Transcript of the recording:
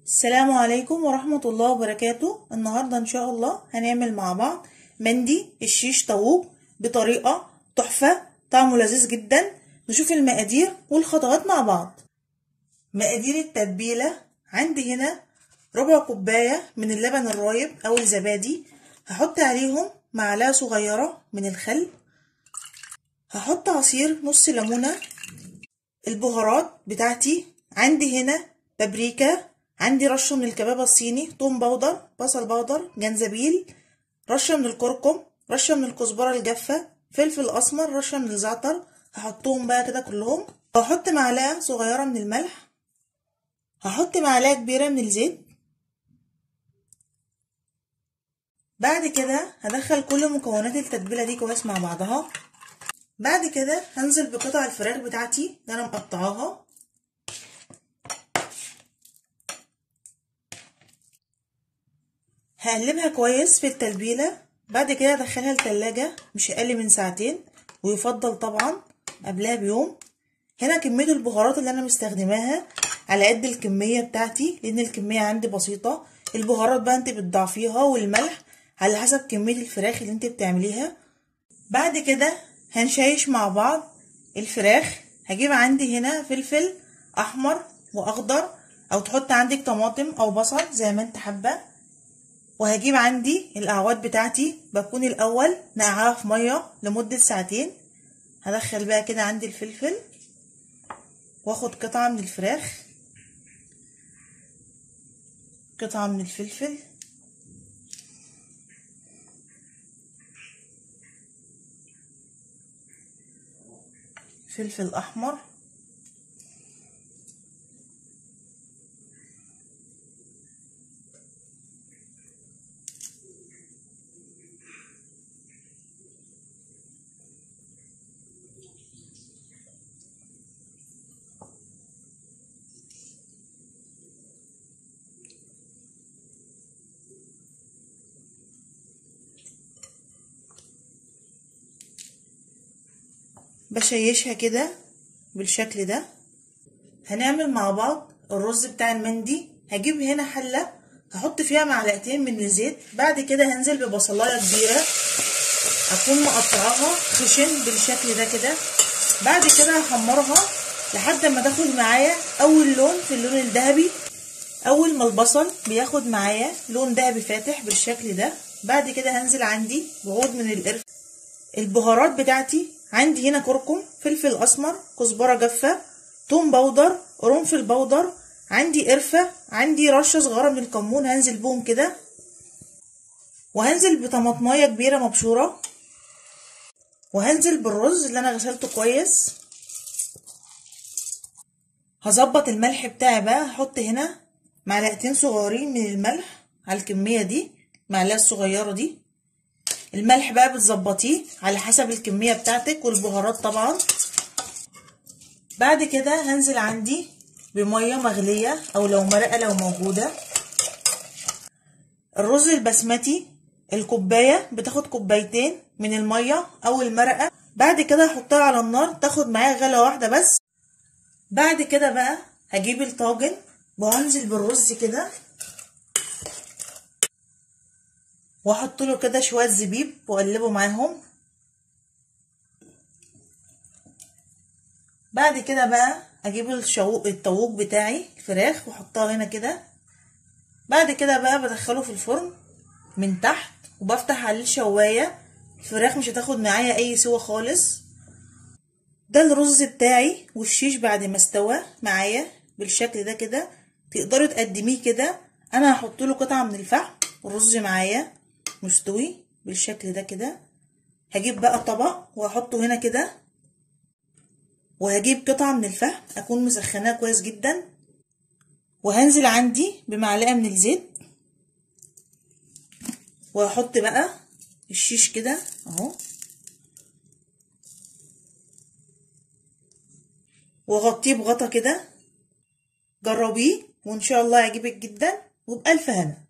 السلام عليكم ورحمة الله وبركاته النهاردة إن شاء الله هنعمل مع بعض مندي الشيش طاووق بطريقة تحفة طعمه لذيذ جدا نشوف المقادير والخطوات مع بعض مقادير التتبيلة عندي هنا ربع كوباية من اللبن الرايب أو الزبادي هحط عليهم معلقة صغيرة من الخل هحط عصير نص ليمونة البهارات بتاعتي عندي هنا بابريكا عندي رشة من الكبابة الصيني توم بودر بصل بودر جنزبيل رشة من الكركم رشة من الكزبرة الجافة فلفل أسمر رشة من الزعتر هحطهم بقى كده كلهم هحط معلقة صغيرة من الملح هحط معلقة كبيرة من الزيت بعد كده هدخل كل مكونات التتبيلة دي كويس مع بعضها بعد كده هنزل بقطع الفراخ بتاعتي اللي انا مقطعاها هقلبها كويس في التتبيلة بعد كده ادخلها التلاجة مش اقل من ساعتين ويفضل طبعا قبلها بيوم هنا كمية البهارات اللي انا مستخدماها على قد الكمية بتاعتي لان الكمية عندي بسيطة البهارات بقى انت بتضعفيها والملح على حسب كمية الفراخ اللي انت بتعمليها بعد كده هنشيش مع بعض الفراخ هجيب عندي هنا فلفل احمر واخضر او تحط عندك طماطم او بصل زي ما انت حابه وهجيب عندي الاعواد بتاعتي بكون الاول نقعها في ميه لمده ساعتين هدخل بقى كده عندي الفلفل واخد قطعه من الفراخ قطعه من الفلفل فلفل احمر بشيشها كده بالشكل ده هنعمل مع بعض الرز بتاع المندي هجيب هنا حلة هحط فيها معلقتين من الزيت بعد كده هنزل ببصلاية كبيرة اكون مقطعاها خشن بالشكل ده كده بعد كده هحمرها لحد ما تاخد معايا اول لون في اللون الذهبي اول ما البصل بياخد معايا لون ذهبي فاتح بالشكل ده بعد كده هنزل عندي بعود من القرفة البهارات بتاعتي عندي هنا كركم فلفل اسمر كزبره جافه توم بودر قرنفل بودر عندي قرفه عندي رشه صغيره من الكمون هنزل بهم كده وهنزل بطماطمايه كبيره مبشوره وهنزل بالرز اللي انا غسلته كويس هظبط الملح بتاعي بقى هحط هنا معلقتين صغيرين من الملح على الكميه دي معلقه الصغيره دي الملح بقى بتظبطيه على حسب الكمية بتاعتك والبهارات طبعا بعد كده هنزل عندي بمية مغلية او لو مرقة لو موجودة الرز البسمتي الكوباية بتاخد كوبايتين من المية او المرقة بعد كده هحطها على النار تاخد معايا غلة واحدة بس بعد كده بقى هجيب الطاجن وهنزل بالرز كده واحط له كده شويه زبيب واقلبه معاهم بعد كده بقى اجيب الشوق الطاووق بتاعي الفراخ واحطها هنا كده بعد كده بقى بدخله في الفرن من تحت وبفتح عليه الشوايه الفراخ مش هتاخد معايا اي سوا خالص ده الرز بتاعي والشيش بعد ما استوى معايا بالشكل ده كده تقدري تقدميه كده انا هحط له قطعه من الفحم الرز معايا مستوي بالشكل ده كده هجيب بقى طبق وهحطه هنا كده وهجيب قطعة من الفحم اكون مسخناه كويس جدا وهنزل عندي بمعلقة من الزيت وهحط بقى الشيش كده اهو واغطيه بغطا كده جربيه وان شاء الله يعجبك جدا وبألف هنا